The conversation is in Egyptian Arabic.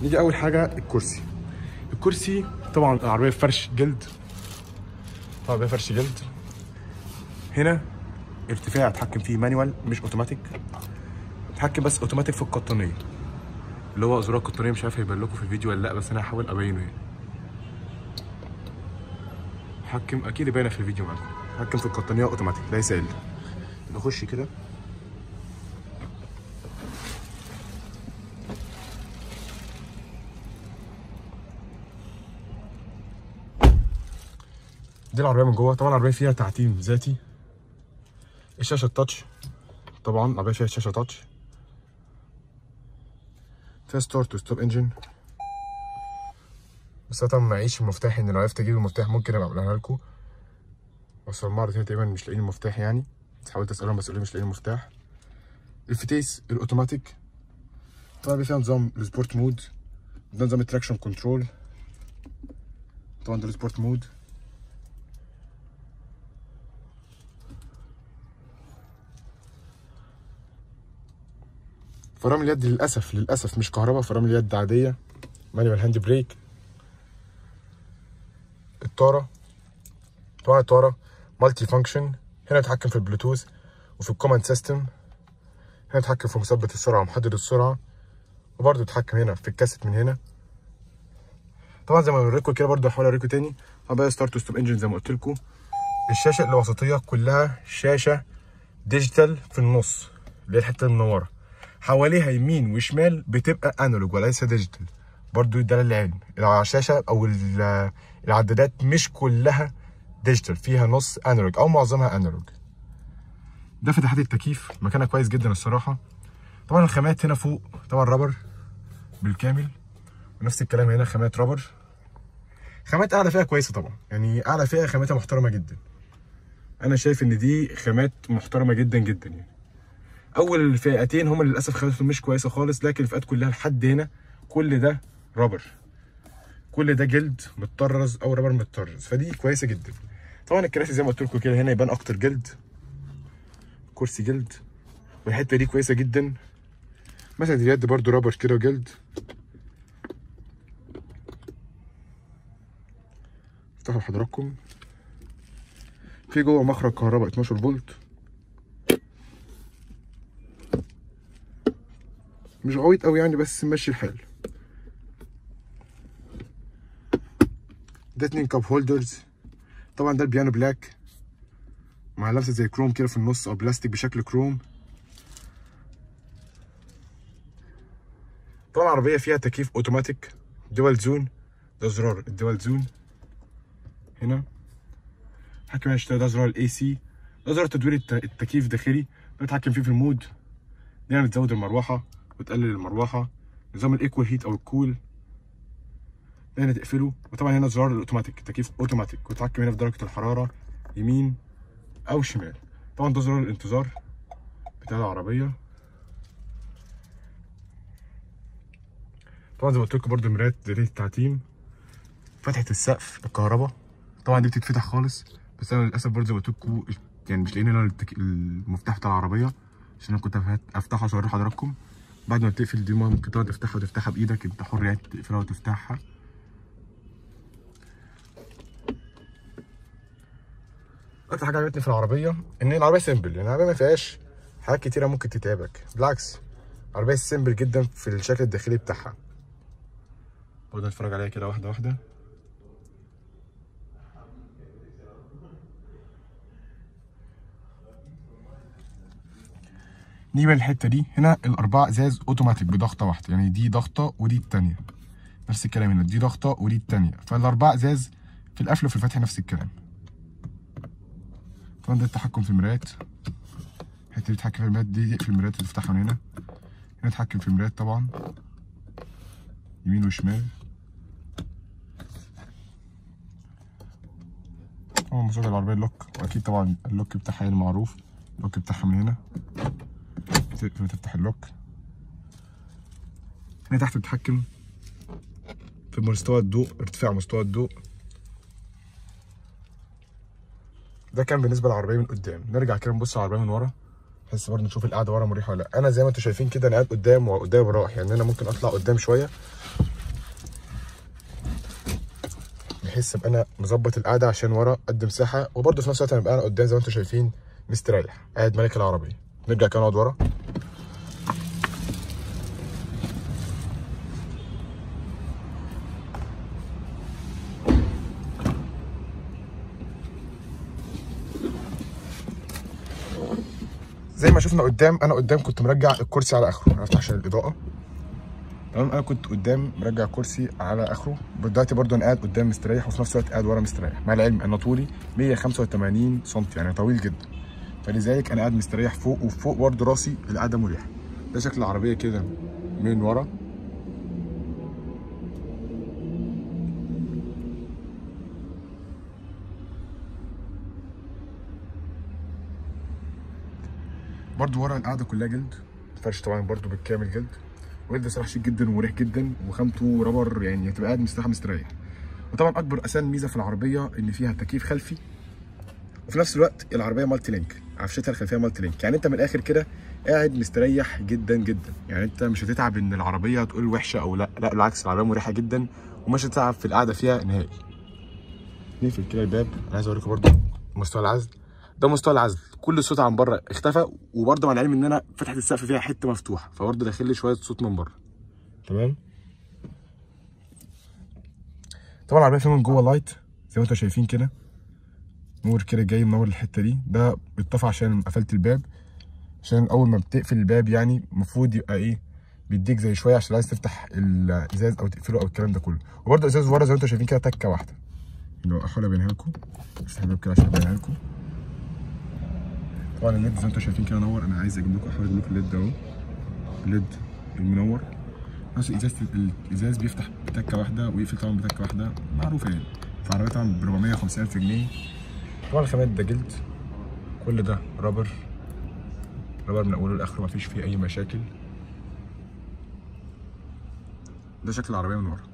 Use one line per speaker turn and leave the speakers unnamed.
نيجي اول حاجه الكرسي الكرسي طبعا العربيه فرش جلد طبعا العربيه فرش جلد هنا ارتفاع اتحكم فيه مانيوال مش اوتوماتيك اتحكم بس اوتوماتيك في القطنيه اللي هو زرار القطنيه مش عارف هيبان لكم في الفيديو ولا لا بس انا هحاول ابينه يعني اتحكم اكيد باينه في الفيديو معاكم اتحكم في القطنيه اوتوماتيك لا يسال نخش كده دي العربيه من جوه طبعا العربيه فيها تعتيم ذاتي الشاشه التاتش طبعا العربيه فيها شاشه تاتش فيها ستارت وستوب انجن بس انا طبعا معيش المفتاح ان لو عرفت اجيب المفتاح ممكن ابقى اعملها لكم بس المعرض هنا تقريبا مش لاقيين المفتاح يعني بس حاولت اسالهم بس قالوا لي مش لاقيين المفتاح الفتيس الاوتوماتيك طبعا فيها نظام السبورت مود ده نظام التراكشن كنترول طبعا ده السبورت مود فرامل اليد للاسف للاسف مش كهرباء فرامل اليد عاديه مانيوال هاند بريك الطاره طبعا الطاره مالتي فانكشن هنا اتحكم في البلوتوث وفي الكوماند سيستم هنا اتحكم في مثبت السرعه ومحدد السرعه وبرده اتحكم هنا في الكاسيت من هنا طبعا زي ما بوريكم كده برده هحاول اوريكم تاني طبعا ستارت وستوب انجن زي ما قلت لكم الشاشه الوسطيه كلها شاشه ديجيتال في النص اللي هي الحته المنوره حواليها يمين وشمال بتبقى انالوج وليس ديجيتال برضو ده للعلم الشاشه او العدادات مش كلها ديجيتال فيها نص انالوج او معظمها انالوج ده فتحات التكييف مكانها كويس جدا الصراحه طبعا الخامات هنا فوق طبعا رابر بالكامل ونفس الكلام هنا خامات رابر خامات اعلى فئه كويسه طبعا يعني اعلى فئه خاماتها محترمه جدا انا شايف ان دي خامات محترمه جدا جدا يعني اول فئتين هم للاسف خاماتهم مش كويسه خالص لكن الفئات كلها لحد هنا كل ده رابر كل ده جلد متطرز او رابر متطرز فدي كويسه جدا طبعا الكراسي زي ما قلت لكم كده هنا يبان اكتر جلد كرسي جلد والحته دي كويسه جدا مثلا اليد برضو رابر كده وجلد افتحوا لحضراتكم في جوه مخرج كهرباء 12 فولت مش غويط قوي يعني بس ماشي الحال ده اتنين كاب هولدرز طبعا ده البيانو بلاك مع لمسه زي كروم كده في النص او بلاستيك بشكل كروم طبعا العربيه فيها تكييف اوتوماتيك دول زون ده زرار الدول زون هنا حكم هنا ده زرار الاي سي ده زرار تدوير التكييف داخلي بتحكم فيه في المود دي يعني بتزود المروحه وتقلل المروحه نظام الايكوال هيت او الكول هنا تقفله وطبعا هنا زرار الاوتوماتيك تكييف اوتوماتيك وتحكم هنا في درجه الحراره يمين او شمال طبعا ده زرار الانتظار بتاع العربيه طبعا زي ما قلت لكم برده مرايات زي التعتيم فتحه السقف الكهرباء طبعا دي بتتفتح خالص بس انا للاسف برده زي ما قلت لكم يعني مش لاقيين هنا المفتاح بتاع العربيه عشان انا كنت افتحها عشان اوري حضراتكم بعد ما تقفل دي ممكن تقعد تفتحها وتفتحها بايدك انت حر يعني تقفلها وتفتحها اكتر حاجه عجبتني في العربيه ان العربيه سيمبل يعني العربيه ما فيهاش حاجات كتيره ممكن تتعبك بالعكس العربيه سيمبل جدا في الشكل الداخلي بتاعها برضه نتفرج عليها كده واحده واحده نيجي بقى الحته دي هنا الاربعه ازاز اوتوماتيك بضغطه واحده يعني دي ضغطه ودي الثانيه نفس الكلام هنا دي ضغطه ودي الثانيه فالاربعه ازاز في القفل وفي الفتح نفس الكلام طبعا ده التحكم في المرايات الحته دي تتحكم في المرايات دي تقفل المرايات وتفتحها من هنا هنا تتحكم في المرايات طبعا يمين وشمال طبعا مصادر العربيه اللوك واكيد طبعا اللوك بتاعها يعني معروف اللوك بتاعها من هنا تقفل وتفتح اللوك هنا تحت بتتحكم في مستوى الضوء ارتفاع مستوى الضوء ده كان بالنسبه للعربيه من قدام نرجع كده نبص على العربيه من ورا بحيث برضه نشوف القعده ورا مريحه ولا لا انا زي ما انتم شايفين كده انا قاعد قدام وقدام راح يعني انا ممكن اطلع قدام شويه بحس ابقى انا مظبط القعده عشان ورا قد مساحه وبرده في نفس الوقت انا ابقى انا قدام زي ما انتم شايفين مستريح قاعد ملك العربيه نرجع كده نقعد ورا زي ما شفنا قدام انا قدام كنت مرجع الكرسي على اخره انا افتح عشان الاضاءه تمام انا كنت قدام مرجع الكرسي على اخره دلوقتي برضو انا قاعد قدام مستريح وفي نفس الوقت قاعد ورا مستريح مع العلم ان طولي 185 سم يعني طويل جدا فلذلك انا قاعد مستريح فوق وفوق برضو راسي القعده مريحه ده شكل العربيه كده من ورا برضو ورا القعده كلها جلد الفرش طبعا برضو بالكامل جلد وجلد صراحه شيك جدا ومريح جدا وخامته رابر يعني هتبقى قاعد مستريح مستريح وطبعا اكبر اساسا ميزه في العربيه ان فيها تكييف خلفي وفي نفس الوقت العربيه مالتي لينك عفشتها الخلفيه مالتي لينك يعني انت من الاخر كده قاعد مستريح جدا جدا يعني انت مش هتتعب ان العربيه تقول وحشه او لا لا بالعكس العربيه مريحه جدا ومش هتتعب في القعده فيها نهائي نقفل كده الباب انا عايز اوريكم برضو مستوى العزل ده مستوى العزل كل الصوت عن بره اختفى وبرده مع العلم ان انا فتحه السقف فيها حته مفتوحه فبرده داخل لي شويه صوت من بره تمام طبعا العربيه فيها من جوه لايت زي ما انتم شايفين كده نور كده جاي منور الحته دي ده اتطفى عشان قفلت الباب عشان اول ما بتقفل الباب يعني المفروض يبقى ايه بيديك زي شويه عشان عايز تفتح الازاز او تقفله او الكلام ده كله وبرده ازاز ورا زي ما انتم شايفين كده تكه واحده لو احاول ابينها لكم افتح الباب كده عشان ابينها لكم طبعا الليد زي ما انتم شايفين كده نور انا عايز اجيب لكم احاول اجيب لكم الليد ده اهو الليد المنور نفس الازاز الازاز بيفتح بتكه واحده ويقفل طبعا بتكه واحده معروفه يعني فعربيه طبعا ب 450 الف جنيه طبعا الخامات ده جلد كل ده رابر رابر من اوله لاخره مفيش فيه اي مشاكل ده شكل العربيه من ورا